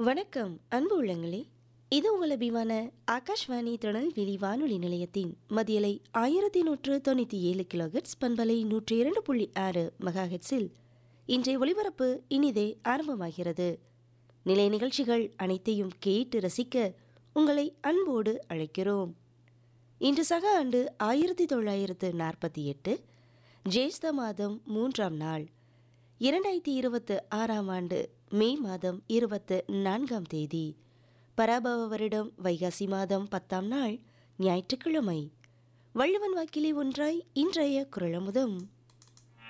வணக்கம் அன்பு உள்ளங்களே இது உங்கள் அபிமான ஆகாஷ்வாணி திருநெல்வேலி வானொலி நிலையத்தின் மதியலை ஆயிரத்தி நூற்று தொண்ணூற்றி ஏழு கிலோஹெட்ஸ் பண்பலை நூற்றி இரண்டு புள்ளி ஆறு மெகாஹெட்ஸில் இன்றைய ஒளிபரப்பு இனிதே ஆரம்பமாகிறது நிலை நிகழ்ச்சிகள் அனைத்தையும் கேட்டு ரசிக்க உங்களை அன்போடு அழைக்கிறோம் இன்று சக ஆண்டு ஆயிரத்தி தொள்ளாயிரத்து நாற்பத்தி எட்டு ஜேஷ்ட மாதம் மூன்றாம் நாள் இரண்டாயிரத்தி இருபத்து ஆறாம் ஆண்டு மே மாதம் இருபத்து நான்காம் தேதி பராபவ வருடம் வைகாசி மாதம் பத்தாம் நாள் ஞாயிற்றுக்கிழமை வள்ளுவன் வாக்கிலே ஒன்றாய் இன்றைய குரலமுதம்